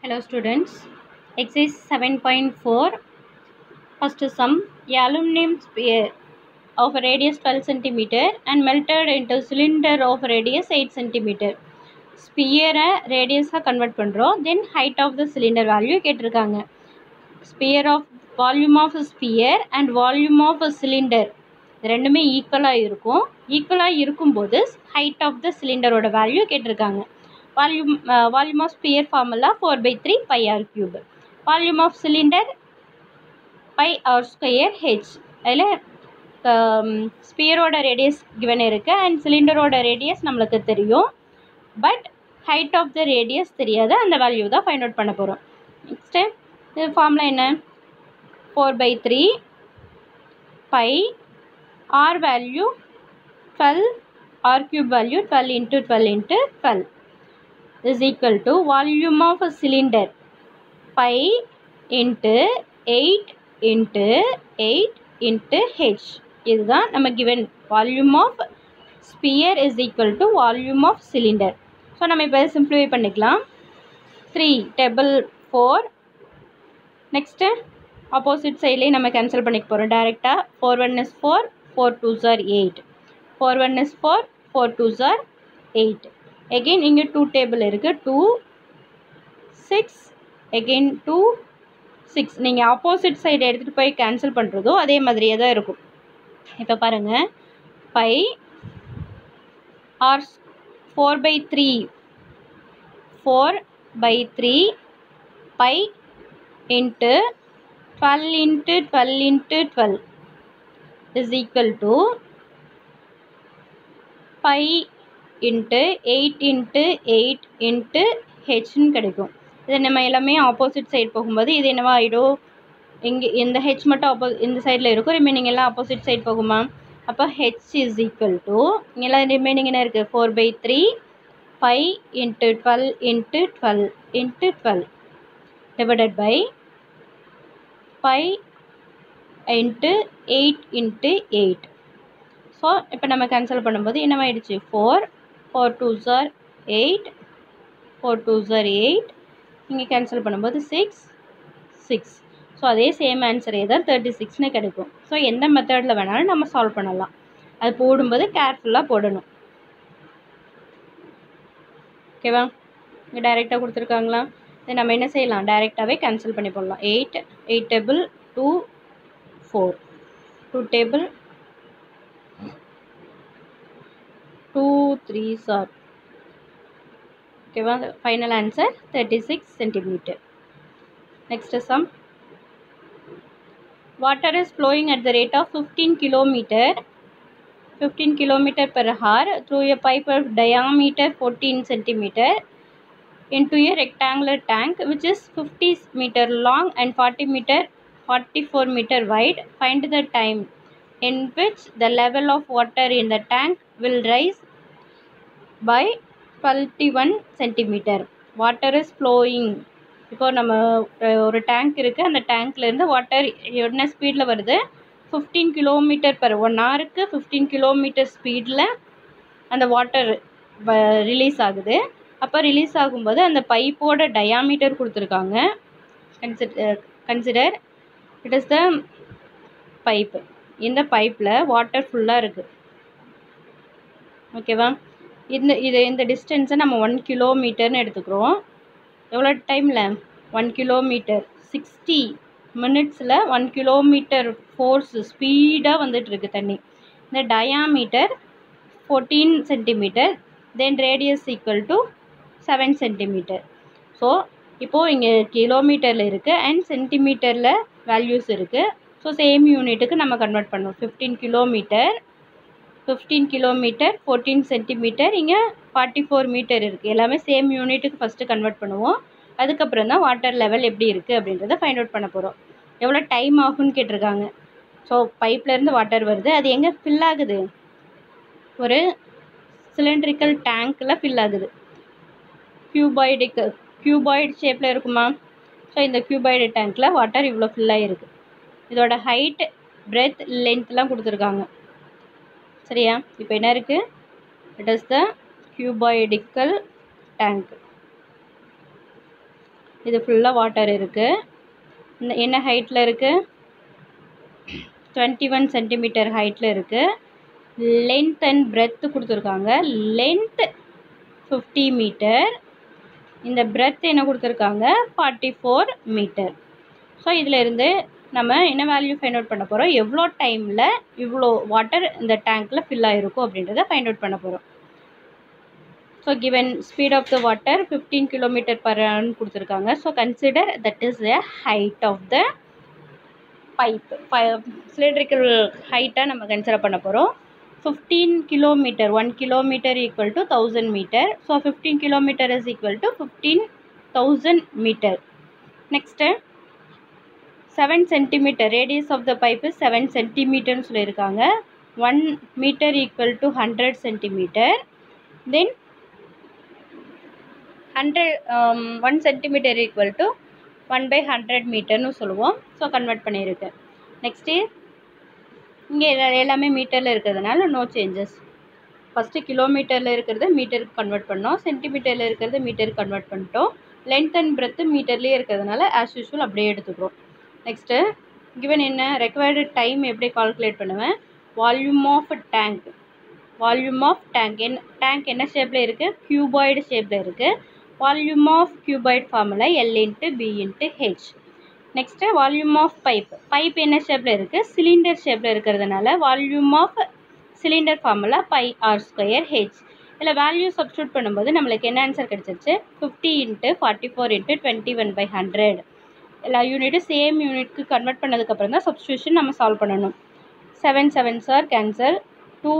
Hello students. Exercise 7.4. First sum. A aluminum sphere of radius 12 cm and melted into cylinder of radius 8 cm. ஸ்பியரை ரேடியஸாக convert பண்ணுறோம் then height of the cylinder value கேட்டிருக்காங்க sphere of volume of sphere and volume of cylinder இது ரெண்டுமே ஈக்குவலாக இருக்கும் ஈக்குவலாக இருக்கும்போது ஹைட் ஆஃப் த சிலிண்டரோட வேல்யூ கேட்டிருக்காங்க volume volume of sphere formula four by three pi r cube volume of cylinder pi r square h அதில் ஸ்பியரோட ரேடியஸ் கிவன் இருக்குது அண்ட் சிலிண்டரோட ரேடியஸ் நம்மளுக்கு தெரியும் but height of the radius தெரியாது அந்த வேல்யூ தான் ஃபைண்ட் அவுட் பண்ண போகிறோம் நெக்ஸ்ட்டு இது ஃபார்முலா என்ன four by three pi r value twelve r cube value twelve into twelve into twelve is equal to volume of a cylinder pi into 8 into 8 into h இதுதான் நம்ம given volume of sphere is equal to volume of cylinder so நம்ம இப்போ simplify பண்ணிக்கலாம் three table four next opposite சைட்லேயும் நம்ம cancel பண்ணிக்க போகிறோம் டேரெக்டாக four one is four four two are eight four one is four four two are eight again இங்கே two table இருக்குது two six again two six நீங்கள் opposite side எடுத்துகிட்டு போய் கேன்சல் பண்ணுறதோ அதே மாதிரியே தான் இருக்கும் இப்போ பாருங்கள் pi r four by three four by three pi into twelve into twelve into twelve is equal to pi into eight into eight into ஹெச்னு கிடைக்கும் இது நம்ம எல்லாமே ஆப்போசிட் சைடு போகும்போது இது என்னவா ஆகிடும் இங்கே இந்த ஹெச் மட்டும் ஆப்போ இந்த சைடில் இருக்கும் ரிமைனிங் எல்லாம் ஆப்போசிட் சைடு போகுமா அப்போ ஹெச் இஸ் ஈக்குவல் டு இங்கெல்லாம் ரிமைனிங் என்ன இருக்குது four by three five into twelve into twelve into twelve divided by five into eight into eight so இப்போ நம்ம கேன்சல் பண்ணும்போது என்னவாயிடுச்சு four four two are eight four two are eight இங்கே cancel பண்ணும்போது six six so அதே same ஆன்சரே தான் thirty சிக்ஸ்னு கிடைக்கும் ஸோ எந்த மெத்தடில் வேணாலும் நம்ம சால்வ் பண்ணலாம் அது போடும்போது கேர்ஃபுல்லாக போடணும் ஓகேவா இங்கே டைரெக்டாக கொடுத்துருக்காங்களா இதை நம்ம என்ன செய்யலாம் டைரெக்டாகவே கேன்சல் பண்ணி போடலாம் eight eight table two four two table two three sir ஓகேவா final answer thirty six centimetre next sum water is flowing at the rate of fifteen kilometre fifteen kilometre per hour through a pipe of diameter fourteen centimetre into a rectangular tank which is 50 meter long and 40 meter 44 meter wide find the time in which the level of water in the tank will rise by 21 centimeter water is flowing இப்போ நம்ம ஒரு tank இருக்குது அந்த டேங்க்லேருந்து water என்ன ஸ்பீடில் வருது fifteen kilometre per one ஹவருக்கு fifteen kilometre ஸ்பீடில் அந்த வாட்டர் ரிலீஸ் ஆகுது அப்போ ரிலீஸ் ஆகும்போது அந்த பைப்போட டயாமீட்டர் கொடுத்துருக்காங்க consider consider it is the pipe இந்த பைப்பில் வாட்டர் ஃபுல்லாக இருக்குது ஓகேவா இந்த இது இந்த டிஸ்டன்ஸை நம்ம ஒன் கிலோமீட்டர்னு எடுத்துக்கிறோம் எவ்வளோ டைமில் ஒன் கிலோமீட்டர் சிக்ஸ்டி மினிட்ஸில் ஒன் கிலோமீட்டர் ஃபோர்ஸ் ஸ்பீடாக வந்துட்டுருக்கு தண்ணி இந்த diameter fourteen centimetre then radius equal to seven centimetre so இப்போது இங்கே கிலோமீட்டரில் இருக்குது அண்ட் சென்டிமீட்டரில் வேல்யூஸ் இருக்குது ஸோ சேம் யூனிட்டுக்கு நம்ம கன்வெர்ட் பண்ணோம் fifteen kilometre fifteen kilometre fourteen centimetre இங்கே ஃபார்ட்டி ஃபோர் மீட்டர் இருக்குது எல்லாமே சேம் யூனிட்டுக்கு ஃபஸ்ட்டு கன்வெர்ட் பண்ணுவோம் அதுக்கப்புறம் தான் வாட்டர் லெவல் எப்படி இருக்குது அப்படின்றத ஃபைண்ட் அவுட் பண்ண போகிறோம் எவ்வளோ டைம் ஆகும்னு கேட்டிருக்காங்க ஸோ பைப்லேருந்து வாட்டர் வருது அது எங்கே ஃபில் ஆகுது ஒரு சிலிண்ட்ரிக்கல் டேங்க்கில் ஃபில் ஆகுது க்யூபாய்டுக்கு க்யூபாய்டு ஷேப்பில் இருக்குமா ஸோ இந்த க்யூபாய்டு டேங்க்கில் வாட்டர் இவ்வளோ ஃபில்லாக இருக்குது இதோட ஹைட் பிரெத் லென்த்லாம் கொடுத்துருக்காங்க சரியா இப்போ என்ன இருக்குது it is the cuboidal tank இது ஃபுல்லாக வாட்டர் இருக்குது இந்த என்ன ஹைட்டில் இருக்குது டுவெண்ட்டி ஒன் சென்டிமீட்டர் ஹைட்டில் இருக்குது லென்த் அண்ட் பிரெத்து கொடுத்துருக்காங்க லென்த் ஃபிஃப்டி மீட்டர் இந்த பிரெத் என்ன கொடுத்துருக்காங்க ஃபார்ட்டி ஃபோர் மீட்டர் ஸோ இதில் இருந்து நம்ம என்ன வேல்யூ ஃபைண்ட் அவுட் பண்ண போகிறோம் எவ்வளோ டைமில் இவ்வளோ வாட்டர் இந்த டேங்க்கில் ஃபில் ஆகிருக்கும் அப்படின்றத ஃபைண்ட் அவுட் பண்ண போகிறோம் so given speed of the water fifteen kilometre per ஹவர்னு கொடுத்துருக்காங்க so consider that is the height of the pipe cylindrical ஹைட்டாக நம்ம கன்சிடர் பண்ண போகிறோம் fifteen kilometre one kilometre equal to thousand metre so fifteen kilometre is equal to fifteen thousand metre next seven centimetre radius of the pipe seven சென்டிமீட்டர்னு சொல்லியிருக்காங்க one metre equal to hundred centimetre then hundred one centimetre equal to one by hundred மீட்டர்னு சொல்லுவோம் so convert பண்ணியிருக்கு next இங்கே எல்லாமே மீட்டரில் இருக்கிறதுனால no changes first கிலோமீட்டரில் இருக்கிறத மீட்டருக்கு கன்வெர்ட் பண்ணோம் சென்டிமீட்டரில் இருக்கிறத மீட்டருக்கு கன்வெர்ட் பண்ணிட்டோம் லென்த் அண்ட் பிரெத்து மீட்டர்லேயே இருக்கிறதுனால ஆஸ் யூஷுவல் அப்படியே எடுத்துக்கிறோம் நெக்ஸ்ட்டு கிவன் என்ன ரெக்வயர்டு டைம் எப்படி கால்குலேட் பண்ணுவேன் volume of tank volume of tank என்ன டேங்க் என்ன ஷேப்பில் இருக்குது க்யூபாய்டு ஷேப்பில் இருக்குது volume of cuboid formula l into b into h next volume of pipe pipe என்ன ஷேப்பில் இருக்குது சிலிண்டர் ஷேப்பில் இருக்கிறதுனால volume of cylinder formula pi r square h இதில் வேல்யூ சப்ஸ்டியூட் பண்ணும்போது நம்மளுக்கு என்ன ஆன்சர் கிடச்சிருச்சு fifty into forty four into twenty one by hundred எல்லா யூனிட்டும் சேம் யூனிட்க்கு கன்வெர்ட் பண்ணதுக்கப்புறம் தான் சப்ஸ்டியூஷன் நம்ம சால்வ் பண்ணணும் seven seven sir cancel two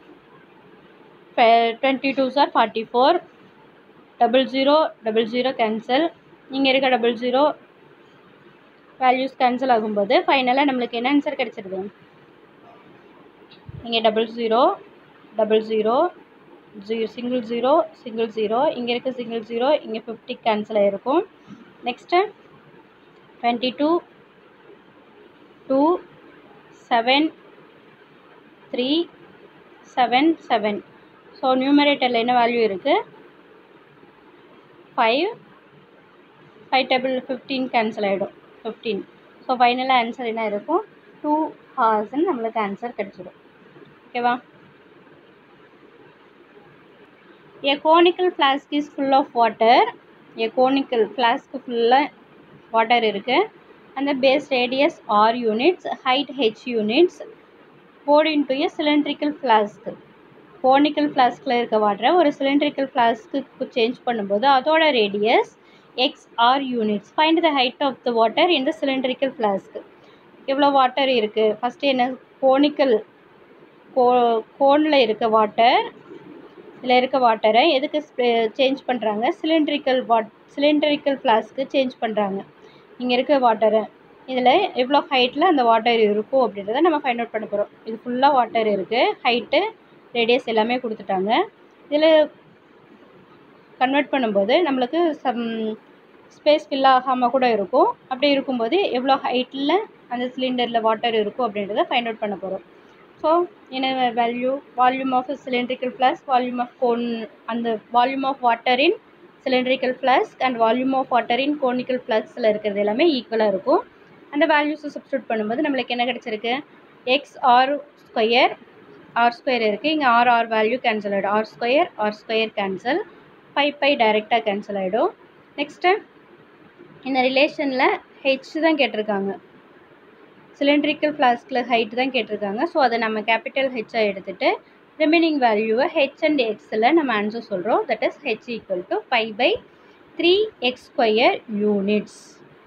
twenty two sir forty four double zero double zero cancel இங்கே இருக்க டபுள் ஜீரோ வேல்யூஸ் கேன்சல் ஆகும்போது ஃபைனலாக நம்மளுக்கு என்ன ஆன்சர் கிடச்சிருது இங்கே டபுள் ஜீரோ டபுள் ஜீரோ ஜீ சிங்கிள் ஜீரோ சிங்கிள் ஜீரோ இங்கே இருக்க சிங்கிள் ஜீரோ இங்கே ஃபிஃப்டி கேன்சல் ஆகிருக்கும் next twenty two two seven three seven seven so நியூமரேட்டரில் என்ன வேல்யூ இருக்குது five five table fifteen cancel ஆகிடும் ஃபிஃப்டீன் ஸோ ஃபைனலாக ஆன்சர் என்ன இருக்கும் டூ ஹார்ஸ்ன்னு நம்மளுக்கு ஆன்சர் கிடச்சிடும் ஓகேவா A conical flask is full of water. A conical flask ஃபுல்லாக வாட்டர் இருக்குது அந்த base radius r units height h units poured into a cylindrical flask. Conical ஃப்ளாஸ்கில் இருக்க வாட்டரை ஒரு சிலிண்ட்ரிக்கல் ஃப்ளாஸ்க்கு சேஞ்ச் பண்ணும்போது அதோட radius x r units find the height of the water in the cylindrical flask எவ்வளோ வாட்டர் இருக்குது ஃபஸ்ட்டு என்ன கோனிக்கல் கோ கோனில் இருக்க வாட்டர் இதில் இருக்க வாட்டரை எதுக்கு சேஞ்ச் பண்ணுறாங்க சிலிண்ட்ரிக்கல் வாட் சிலிண்ட்ரிக்கல் ஃப்ளாஸ்க்கு சேஞ்ச் பண்ணுறாங்க இங்கே இருக்க வாட்டரை இதில் எவ்வளோ ஹைட்டில் அந்த வாட்டர் இருக்கும் அப்படின்றத நம்ம ஃபைண்ட் அவுட் பண்ண போகிறோம் இது ஃபுல்லாக வாட்டர் இருக்குது ஹைட்டு ரேடியஸ் எல்லாமே கொடுத்துட்டாங்க இதில் கன்வெர்ட் பண்ணும்போது நம்மளுக்கு சம் ஸ்பேஸ் ஃபில் ஆகாமல் கூட இருக்கும் அப்படி இருக்கும்போது எவ்வளோ ஹைட்டில் அந்த சிலிண்டரில் வாட்டர் இருக்கும் அப்படின்றத ஃபைண்ட் அவுட் பண்ண போகிறோம் ஸோ என்ன value volume of cylindrical flask volume of cone அந்த volume of water in cylindrical flask and volume of water in conical ஃப்ளாஸ்கில் இருக்கிறது எல்லாமே ஈக்குவலாக இருக்கும் அந்த வேல்யூஸை சப்ஸ்டியூட் பண்ணும்போது நம்மளுக்கு என்ன கிடச்சிருக்கு x r square r square இருக்குது இங்கே ஆர் ஆர் வேல்யூ கேன்சல் ஆகிடும் r square r square cancel five pi டைரெக்டாக கேன்சல் ஆகிடும் நெக்ஸ்ட்டு இந்த ரிலேஷனில் ஹெச் தான் கேட்டிருக்காங்க சிலிண்ட்ரிக்கல் ஃப்ளாஸ்கில் ஹைட் தான் கேட்டிருக்காங்க ஸோ அதை நம்ம கேபிட்டல் ஹெச்சாக எடுத்துகிட்டு ரிமைனிங் வேல்யூவை ஹெச் அண்ட் எக்ஸில் நம்ம ஆன்சர் சொல்கிறோம் that is h equal to five by three x square units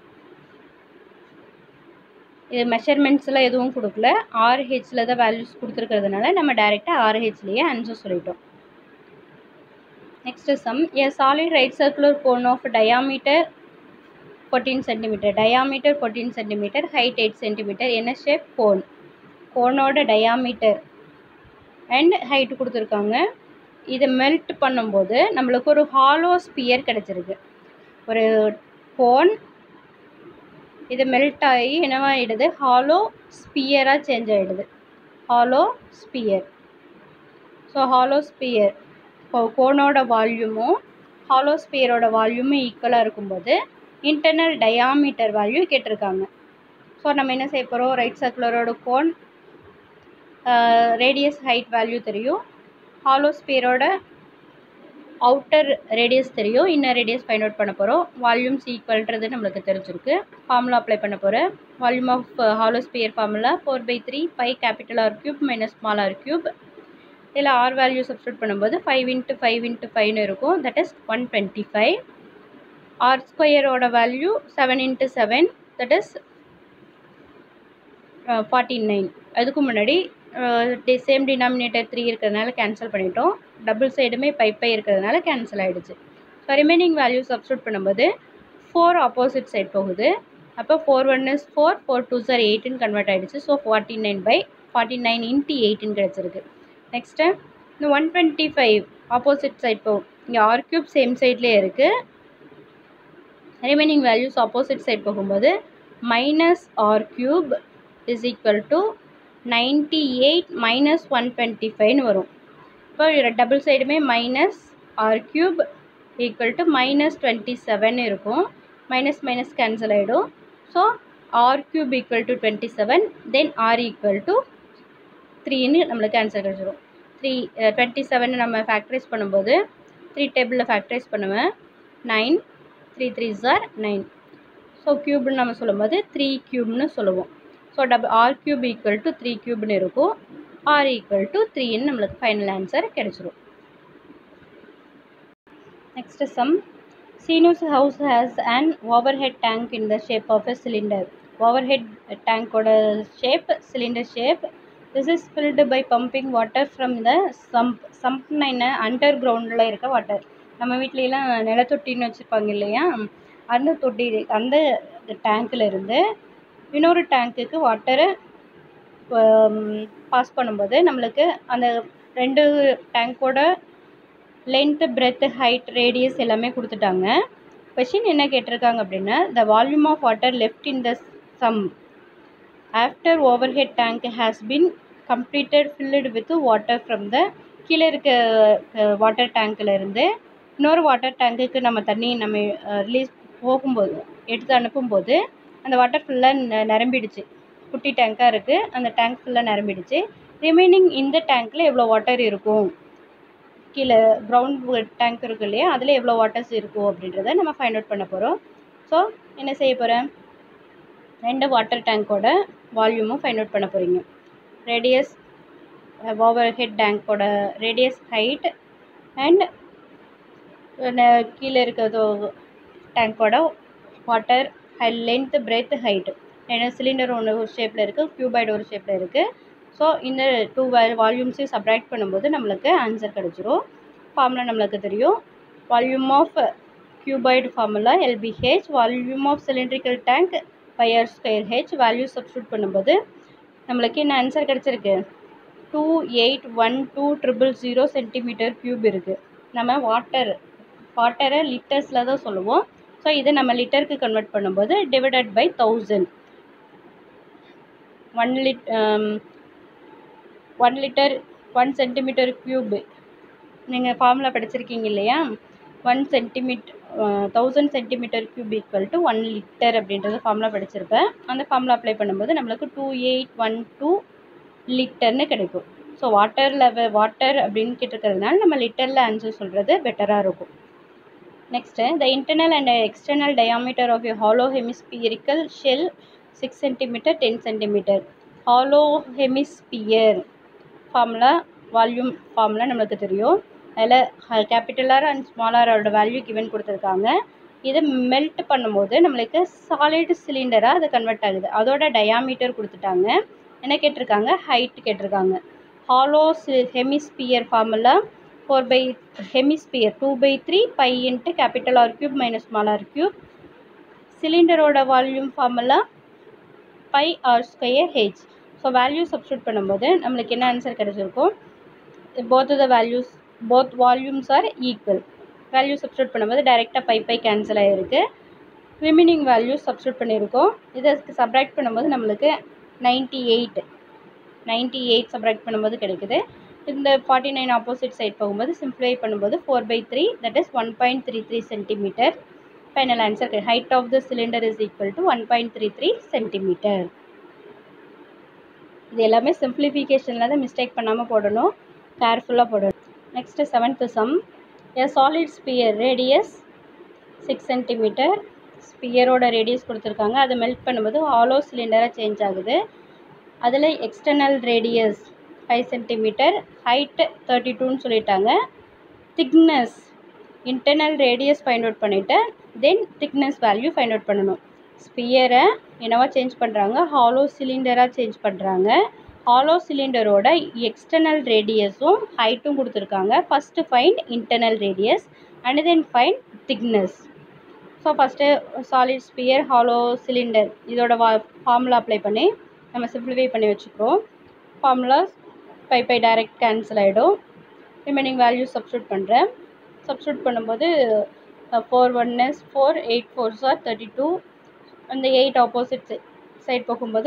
இது மெஷர்மெண்ட்ஸில் எதுவும் கொடுக்கல ஆர்ஹெச்சில் தான் வேல்யூஸ் கொடுத்துருக்கிறதுனால நம்ம டைரெக்டாக ஆர்ஹெச்லேயே ஆன்சர் சொல்லிட்டோம் next sum a solid right circular cone of diameter fourteen centimetre diameter fourteen centimetre height eight centimetre என்ன ஷேப் கோன் கோனோட டயாமீட்டர் அண்ட் ஹைட்டு கொடுத்துருக்காங்க இதை மெல்ட் பண்ணும்போது நம்மளுக்கு ஒரு ஹாலோ ஸ்பியர் கிடச்சிருக்கு ஒரு கோன் இது மெல்ட் ஆகி என்னவாகிடுது ஹாலோ ஸ்பியராக சேஞ்ச் ஆகிடுது hollow sphere so hollow sphere இப்போ கோனோட வால்யூமும் ஹாலோ ஸ்பியரோட வால்யூமும் ஈக்குவலாக இருக்கும்போது இன்டர்னல் டயாமீட்டர் வேல்யூ கேட்டிருக்காங்க ஸோ நம்ம என்ன செய்ய போகிறோம் ரைட் சர்க்குலரோட கோன் ரேடியஸ் ஹைட் வேல்யூ தெரியும் ஹாலோ ஸ்பியரோட அவுட்டர் ரேடியஸ் தெரியும் இன்னர் ரேடியஸ் ஃபைண்ட் அவுட் பண்ண போகிறோம் வால்யூம்ஸ் ஈக்குவல்ன்றது நம்மளுக்கு தெரிஞ்சிருக்கு ஃபார்முலா அப்ளை பண்ண போகிறேன் volume of hollow sphere formula four by three pi capital R cube minus small r cube இதில் ஆர் வேல்யூ சப்ஸ்டியூட் பண்ணும்போது ஃபைவ் இன்ட்டு ஃபைவ் இன்ட்டு ஃபைவ்னு இருக்கும் that is one twenty five R ஸ்கொயரோட value seven into seven that is forty nine அதுக்கு முன்னாடி same denominator three இருக்கிறதுனால cancel பண்ணிட்டோம் double சைடுமே பை பை இருக்கிறதுனால கேன்சல் ஆகிடுச்சு ஸோ ரிமைனிங் வேல்யூ சப்ஸ்டியூட் பண்ணும்போது ஃபோர் ஆப்போசிட் சைட் போகுது அப்போ four one is four four two are எயிட்டுன்னு கன்வெர்ட் ஆகிடுச்சு so forty nine by forty nine into எயிட்டுன்னு கிடச்சிருக்கு நெக்ஸ்ட்டு இந்த one twenty five opposite side போகும் இங்கே ஆர் க்யூப் சேம் சைட்லேயே இருக்குது ரிமைனிங் வேல்யூஸ் ஆப்போசிட் சைட் போகும்போது minus R cube is equal to ninety eight minus one twenty ஃபைவ்னு வரும் இப்போ டபுள் சைடுமே minus R cube equal to minus twenty seven இருக்கும் மைனஸ் மைனஸ் கேன்சல் ஆகிடும் so R cube equal to twenty seven then R equal to த்ரீன்னு நம்மளுக்கு answer கிடச்சிரும் three twenty seven நம்ம ஃபேக்டரைஸ் பண்ணும்போது த்ரீ டேபிளில் ஃபேக்டரைஸ் பண்ணுவேன் nine three three are nine so க்யூப்னு நம்ம சொல்லும்போது த்ரீ க்யூப்னு சொல்லுவோம் so double R cube equal to three க்யூப்னு இருக்கும் ஆர் ஈக்குவல் டு த்ரீன்னு நம்மளுக்கு ஃபைனல் ஆன்சர் கிடச்சிரும் next sum Seenu's house has and overhead tank in the shape of a cylinder overhead டேங்கோட shape cylinder shape this is filled by pumping water from the sump சம்ப்னா என்ன under கிரவுண்டில் இருக்க water நம்ம வீட்லலாம் நிலத்தொட்டின்னு வச்சுருப்பாங்க இல்லையா அந்த தொட்டி அந்த டேங்க்கில் இருந்து இன்னொரு டேங்க்குக்கு வாட்டரை பாஸ் பண்ணும்போது நம்மளுக்கு அந்த ரெண்டு டேங்க்கோட லென்த்து பிரெத்து ஹைட் ரேடியஸ் எல்லாமே கொடுத்துட்டாங்க கொஷின் என்ன கேட்டிருக்காங்க அப்படின்னா the volume of water left in the sump after overhead tank has been completed filled with water from the கீழே இருக்க வாட்டர் டேங்க்கில் இருந்து இன்னொரு வாட்டர் டேங்க்குக்கு நம்ம தண்ணி நம்ம ரிலீஸ் போகும்போது எடுத்து அனுப்பும்போது அந்த வாட்டர் ஃபுல்லாக நிரம்பிடுச்சு குட்டி டேங்காக இருக்குது அந்த டேங்க் ஃபுல்லாக நிரம்பிடுச்சு ரிமைனிங் இந்த டேங்க்கில் எவ்வளோ வாட்டர் இருக்கும் கீழே கிரவுண்ட் டேங்க் இருக்கு இல்லையா அதில் எவ்வளோ வாட்டர்ஸ் இருக்கும் அப்படின்றத நம்ம ஃபைண்ட் அவுட் பண்ண போகிறோம் ஸோ என்ன செய்ய போகிறேன் ரெண்டு வாட்டர் டேங்க்கோட வால்யூமும் ஃபைண்ட் அவுட் பண்ண போகிறீங்க ரேடியஸ் ஓவர் ஹெட் டேங்க்கோட ரேடியஸ் ஹைட் அண்ட் கீழே இருக்கிறதோ டேங்க்கோட water high length breadth height ஏன்னா சிலிண்டர் ஒன்று ஒரு ஷேப்பில் இருக்குது க்யூபாய்டு ஒரு ஷேப்பில் இருக்குது ஸோ இந்த டூ வால்யூம்ஸையும் சப்ராக்ட் பண்ணும்போது நம்மளுக்கு ஆன்சர் கிடச்சிரும் ஃபார்முலா நம்மளுக்கு தெரியும் volume of cuboid formula LBH volume of cylindrical tank pi r square H value substitute பண்ணும்போது நம்மளுக்கு என்ன ஆன்சர் கிடச்சிருக்கு two eight one two triple zero centimetre cube இருக்குது நம்ம வாட்டர் வாட்டரை லிட்டர்ஸில் தான் சொல்லுவோம் ஸோ இதை நம்ம லிட்டருக்கு கன்வெர்ட் பண்ணும்போது divided by thousand one lit one litre one centimetre cube நீங்கள் ஃபார்முலா படிச்சிருக்கீங்க இல்லையா one centimetre thousand centimetre cube equal to one litre அப்படின்றது ஃபார்முலா படிச்சிருப்பேன் அந்த ஃபார்முலா அப்ளை பண்ணும்போது நம்மளுக்கு டூ எயிட் ஒன் டூ லிட்டர்னு கிடைக்கும் ஸோ வாட்டர் லெவல் வாட்டர் அப்படின்னு கேட்டிருக்கிறதுனால நம்ம லிட்டரில் ஆன்சர் சொல்கிறது பெட்டராக இருக்கும் next the internal and external diameter of a hollow hemispherical shell six centimetre ten centimetre hollow hemisphere formula volume formula நம்மளுக்கு தெரியும் அதில் கேபிட்டலார் அண்ட் ஸ்மாலரோட வேல்யூ கிவன் கொடுத்துருக்காங்க இதை மெல்ட் பண்ணும்போது நம்மளுக்கு சாலிட் சிலிண்டராக அது கன்வெர்ட் ஆகுது அதோட டயாமீட்டர் கொடுத்துட்டாங்க என்ன கேட்டிருக்காங்க ஹைட் கேட்டிருக்காங்க hollow hemisphere formula four by hemisphere two by three pi into capital R cube minus small r cube சிலிண்டரோட volume formula pi r square h so value substitute பண்ணும்போது நம்மளுக்கு என்ன ஆன்சர் கிடச்சிருக்கும் both the values both volumes are equal value substitute பண்ணும்போது டைரெக்டாக pi pi cancel ஆகிருக்கு remaining value substitute பண்ணியிருக்கோம் இதை சப்ராக்ட் பண்ணும்போது நம்மளுக்கு ninety eight ninety eight subtract பண்ணும்போது கிடைக்குது இந்த ஃபார்ட்டி நைன் ஆப்போசிட் சைட் போகும்போது சிம்ப்ளிஃபை பண்ணும்போது four by three that is one point three three centimetre final answer height of the cylinder is equal to one point three three centimetre இது எல்லாமே சிம்பிளிஃபிகேஷனில் தான் mistake பண்ணாமல் போடணும் கேர்ஃபுல்லாக போடணும் next seventh sum a solid sphere radius six centimetre ஸ்பியரோட radius கொடுத்துருக்காங்க அதை மெல்ட் பண்ணும்போது ஆலோ சிலிண்டராக சேஞ்ச் ஆகுது அதில் external radius five centimetre height thirty டூன்னு சொல்லிட்டாங்க thickness internal radius find out பண்ணிவிட்டு then thickness value find out பண்ணணும் ஸ்பியரை என்னவா சேஞ்ச் பண்ணுறாங்க ஹாலோ சிலிண்டராக சேஞ்ச் பண்ணுறாங்க ஹாலோ சிலிண்டரோட எக்ஸ்டர்னல் ரேடியஸும் ஹைட்டும் கொடுத்துருக்காங்க first find internal radius and then find thickness so first solid sphere hollow cylinder இதோட வா ஃபார்முலா அப்ளை பண்ணி நம்ம சிம்பிளிஃபை பண்ணி வச்சுக்கிறோம் formula pi pi direct cancel ஆகிடும் ரிமைனிங் வேல்யூ சப்ஸ்டியூட் பண்ணுறேன் சப்ஸ்டியூட் பண்ணும்போது four one is four eight four are thirty two அந்த எயிட் ஆப்போசிட் சைட் போகும்போது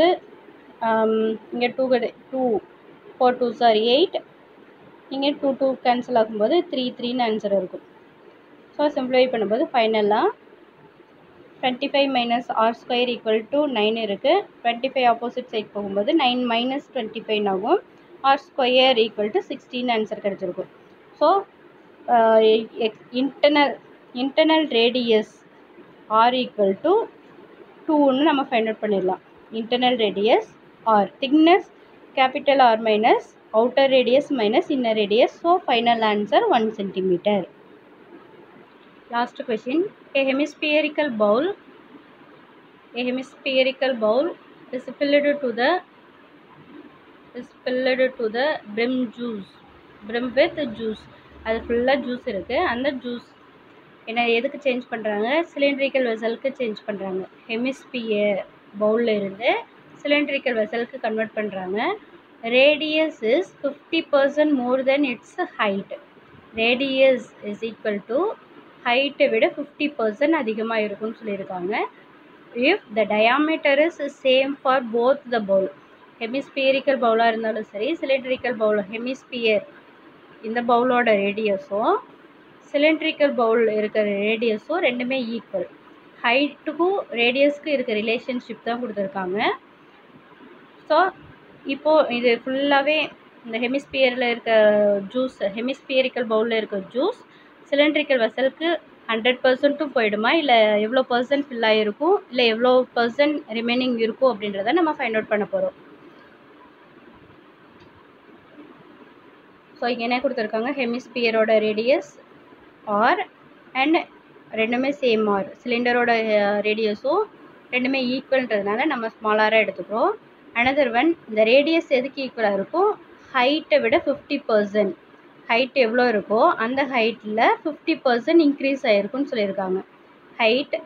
இங்கே two two four two are eight இங்கே டூ டூ கேன்சல் ஆகும்போது த்ரீ த்ரீன்னு answer இருக்கும் ஸோ சிம்பிளிஃபை பண்ணும்போது ஃபைனலாக twenty five minus R square equal to nine இருக்குது டுவெண்ட்டி ஃபைவ் ஆப்போசிட் சைட் போகும்போது நைன் மைனஸ் டுவெண்ட்டி ஃபைவ் ஆகும் R square equal to sixteen answer கிடச்சிருக்கும் so internal internal radius r equal to டூன்னு நம்ம find out பண்ணிடலாம் internal radius r thickness capital R minus outer radius minus inner radius so final answer one centimetre Last question. A hemispherical bowl. A hemispherical bowl is filled to the is filled to the brim juice. Brim with juice. அது ஃபுல்லாக juice இருக்குது அந்த juice என்ன எதுக்கு change பண்ணுறாங்க cylindrical வெசலுக்கு change பண்ணுறாங்க hemisphere பவுலில் இருந்து சிலிண்ட்ரிக்கல் வெசலுக்கு கன்வெர்ட் பண்ணுறாங்க radius is fifty percent more than its height radius is equal to ஹைட்டை விட ஃபிஃப்டி பர்சன்ட் அதிகமாக இருக்கும்னு சொல்லியிருக்காங்க if the diameter is same for both the bowl hemispherical பவுலாக இருந்தாலும் சரி சிலிண்ட்ரிக்கல் பவுல் ஹெமிஸ்பியர் இந்த பவுலோட ரேடியஸும் சிலிண்ட்ரிக்கல் பவுல் இருக்கிற ரேடியஸும் ரெண்டுமே ஈக்குவல் ஹைட்டுக்கும் ரேடியஸ்க்கும் இருக்க ரிலேஷன்ஷிப் தான் கொடுத்துருக்காங்க ஸோ இப்போது இது ஃபுல்லாகவே இந்த ஹெமிஸ்பியரில் இருக்க ஜூஸ் ஹெமிஸ்பியரிக்கல் பவுலில் இருக்க ஜூஸ் சிலிண்ட்ரிக்கல் வெசலுக்கு ஹண்ட்ரட் பர்சன்ட்டும் போயிடுமா இல்லை எவ்வளோ பர்சன்ட் ஃபில் ஆகிருக்கும் இல்லை எவ்வளோ பர்சன்ட் ரிமைனிங் இருக்கும் அப்படின்றத நம்ம ஃபைண்ட் அவுட் பண்ண போகிறோம் ஸோ இங்கே என்ன கொடுத்துருக்காங்க ஹெமிஸ்பியரோட ரேடியஸ் ஆர் அண்ட் ரெண்டுமே சேம் ஆர் சிலிண்டரோட ரேடியஸும் ரெண்டுமே ஈக்குவல்ன்றதுனால நம்ம ஸ்மாலாராக எடுத்துக்கிறோம் அனதர் ஒன் இந்த ரேடியஸ் எதுக்கு ஈக்குவலாக இருக்கும் ஹைட்டை விட ஃபிஃப்டி பர்சன்ட் ஹைட் எவ்வளோ இருக்கோ அந்த ஹைட்டில் ஃபிஃப்டி பர்சன்ட் இன்க்ரீஸ் ஆகிருக்குன்னு சொல்லியிருக்காங்க height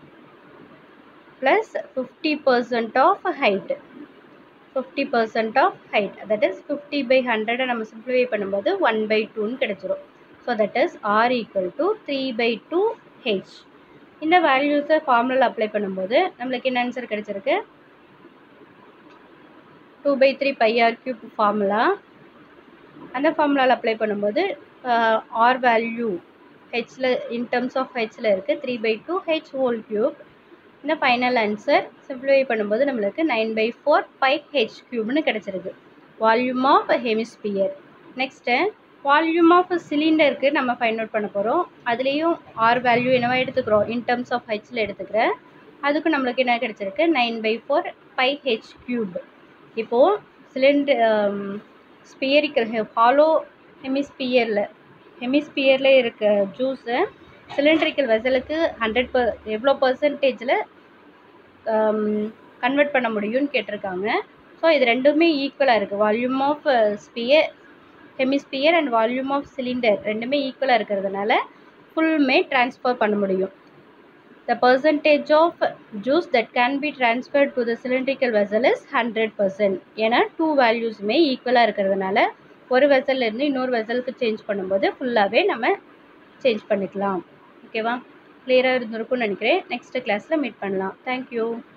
plus fifty percent of height fifty percent of height that is fifty by ஹண்ட்ரடை நம்ம சிம்பிளிஃபை பண்ணும்போது ஒன் பை டூன்னு கிடச்சிரும் so that is r equal to three by two h இந்த வேல்யூஸை ஃபார்முலா அப்ளை பண்ணும்போது நம்மளுக்கு என்ன ஆன்சர் கிடச்சிருக்கு two by three pi r cube formula அந்த ஃபார்முலாவில் அப்ளை பண்ணும்போது ஆர் வேல்யூ ஹெச்சில் இன் டர்ம்ஸ் ஆஃப் ஹெச்சில் இருக்குது three by two h whole cube இந்த ஃபைனல் ஆன்சர் சிம்பிளிஃபை பண்ணும்போது நம்மளுக்கு nine by four pi h க்யூப்னு கிடச்சிருக்கு volume of hemisphere next volume of சிலிண்டருக்கு நம்ம ஃபைண்ட் அவுட் பண்ண போகிறோம் அதுலேயும் ஆர் வேல்யூ என்னவா எடுத்துக்கிறோம் இன் டர்ம்ஸ் ஆஃப் ஹெச்சில் எடுத்துக்கிறேன் அதுக்கு நம்மளுக்கு என்ன கிடச்சிருக்கு nine by four pi h cube இப்போது சிலிண்டர் ஸ்பியரிக்கல் ஹாலோ ஹெமிஸ்பியரில் ஹெமிஸ்பியரில் இருக்க ஜூஸை சிலிண்ட்ரிக்கல் வெசலுக்கு ஹண்ட்ரட் பர் எவ்வளோ பர்சன்டேஜில் கன்வெர்ட் பண்ண முடியும்னு கேட்டிருக்காங்க ஸோ இது ரெண்டுமே ஈக்குவலாக இருக்குது volume of sphere hemisphere and volume of cylinder ரெண்டுமே ஈக்குவலாக இருக்கிறதுனால ஃபுல்மே ட்ரான்ஸ்ஃபர் பண்ண முடியும் the percentage of juice that can be transferred to the cylindrical vessel is 100% ஏன்னா டூ வேல்யூஸுமே ஈக்குவலாக இருக்கிறதுனால ஒரு வெசல்லேருந்து இன்னொரு வெசலுக்கு சேஞ்ச் பண்ணும்போது ஃபுல்லாகவே நம்ம சேஞ்ச் பண்ணிக்கலாம் ஓகேவா கிளியராக இருந்திருக்கும்னு நினைக்கிறேன் நெக்ஸ்ட் கிளாஸில் மீட் பண்ணலாம் தேங்க்யூ